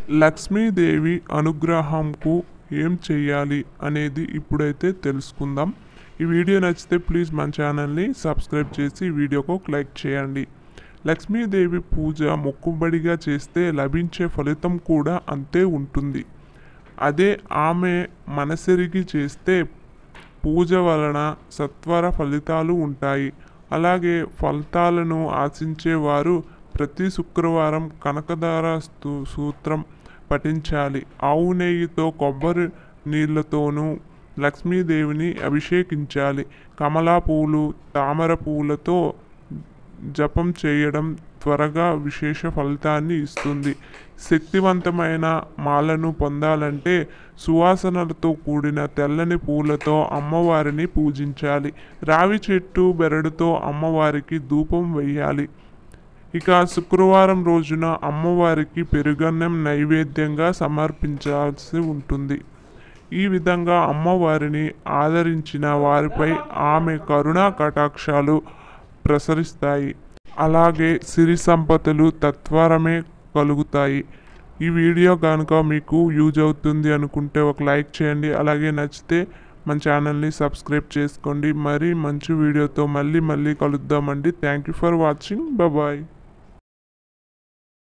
లక్ష్మీదేవి అనుగ్రహంకు ఏం చేయాలి అనేది ఇప్పుడైతే తెలుసుకుందాం ఈ వీడియో నచ్చితే ప్లీజ్ మన ఛానల్ని సబ్స్క్రైబ్ చేసి ఈ వీడియోకు ఒక లైక్ చేయండి లక్ష్మీదేవి పూజ మొక్కుబడిగా చేస్తే లభించే ఫలితం కూడా అంతే ఉంటుంది అదే ఆమె మనసెరిగి చేస్తే పూజ వలన సత్వర ఫలితాలు ఉంటాయి అలాగే ఫలితాలను ఆశించేవారు ప్రతి శుక్రవారం కనకదార స్తు- సూత్రం పఠించాలి ఆవు నెయ్యితో కొబ్బరి నీళ్ళతోనూ లక్ష్మీదేవిని అభిషేకించాలి కమలా పూలు తామర పూలతో జపం చేయడం త్వరగా విశేష ఫలితాన్ని ఇస్తుంది శక్తివంతమైన మాలను పొందాలంటే సువాసనలతో కూడిన తెల్లని పూలతో అమ్మవారిని పూజించాలి రావి చెట్టు బెరడుతో అమ్మవారికి ధూపం వేయాలి ఇక శుక్రవారం రోజున అమ్మవారికి పెరుగన్నం నైవేద్యంగా సమర్పించాల్సి ఉంటుంది ఈ విధంగా అమ్మవారిని ఆదరించిన వారిపై ఆమె కరుణా కటాక్షాలు ప్రసరిస్తాయి అలాగే సిరి సంపదలు తత్వరమే కలుగుతాయి ఈ వీడియో కనుక మీకు యూజ్ అవుతుంది అనుకుంటే ఒక లైక్ చేయండి అలాగే నచ్చితే మన ఛానల్ని సబ్స్క్రైబ్ చేసుకోండి మరి మంచి వీడియోతో మళ్ళీ మళ్ళీ కలుద్దామండి thank you for watching bye